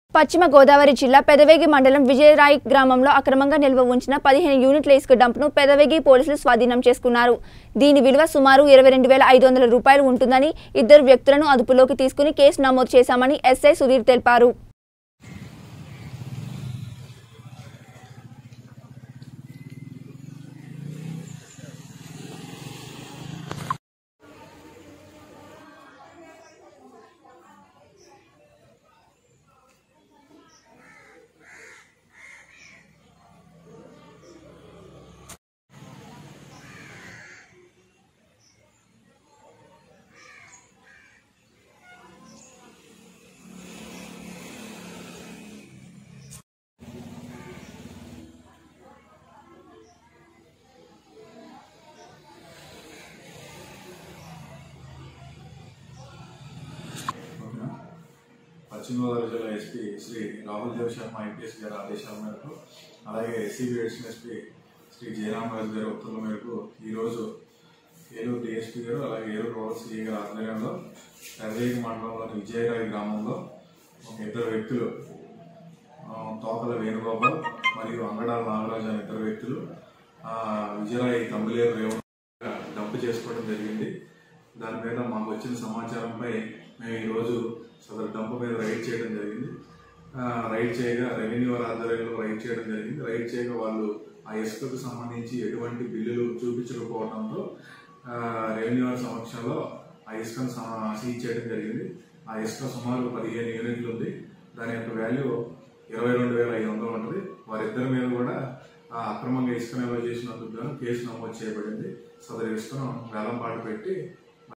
పశ్చిమ గోదావరి జిల్లా పెదవేగి మండలం విజయరాయి గ్రామంలో అక్రమంగా నిల్వ ఉంచిన పదిహేను యూనిట్ల ఇసుక డంప్ను పెదవేగి పోలీసులు స్వాధీనం చేసుకున్నారు దీని విలువ సుమారు ఇరవై రెండు వేల ఐదు వందల రూపాయలు ఉంటుందని ఇద్దరు వ్యక్తులను అదుపులోకి తీసుకుని కేసు నమోదు చేశామని ఎస్ఐ సుధీర్ తెలిపారు ఓకేనా? పశ్చిమ గోదావరి జిల్లా ఎస్పీ శ్రీ రాహుల్ దేవ్ శర్మ ఐపీఎస్ గారి ఆదేశాల మేరకు అలాగే SCB additional SP Shri Jayaramaraju గారి ఉత్తర్వుల మేరకు ఈరోజు ఏలూరు డిఎస్పీ గారు అలాగే ఏలూరు రూరల్ సిఐ గారి ఆధ్వర్యంలో పెదవేగి మండలంలోని విజయరాయి గ్రామంలో ఒక ఇద్దరు వ్యక్తులు ఆ, తోకల వేణుగోపాల్ మరియు అంగడాల నాగరాజు అనే ఇద్దరు వ్యక్తులు ఆ, విజయరాయి తంబులేరు రేవు డంప్ చేసుకోవడం జరిగింది దాని మీద మాకు వచ్చిన సమాచారంపై మేము ఈరోజు సదరు డంప్ మీద రైడ్ చేయడం జరిగింది ఆ, రైడ్ చేయగా రెవెన్యూ వారి ఆధ్వర్యంలో రైడ్ చేయడం జరిగింది రైడ్ చేయగా వాళ్ళు ఆ ఇసుకకు సంబంధించి ఎటువంటి బిల్లులు చూపించకపోవడంతో ఆ, రెవెన్యూ వారి సమక్షంలో ఆ ఇసుకను సమ- సీజ్ చేయడం జరిగింది ఆ ఇసుక సుమారు పదిహేను యూనిట్లు ఉంది దాని యొక్క వాల్యూ ఇరవై రెండు వేల ఐదు వందలు ఉంటుంది వారిద్దరి మీద కూడా ఆ అక్రమంగా ఇసుక నిల్వ చేసినందుకు గాను కేసు నమోదు చేయబడింది సదరు ఇసుకను వేలం పాటు పెట్టి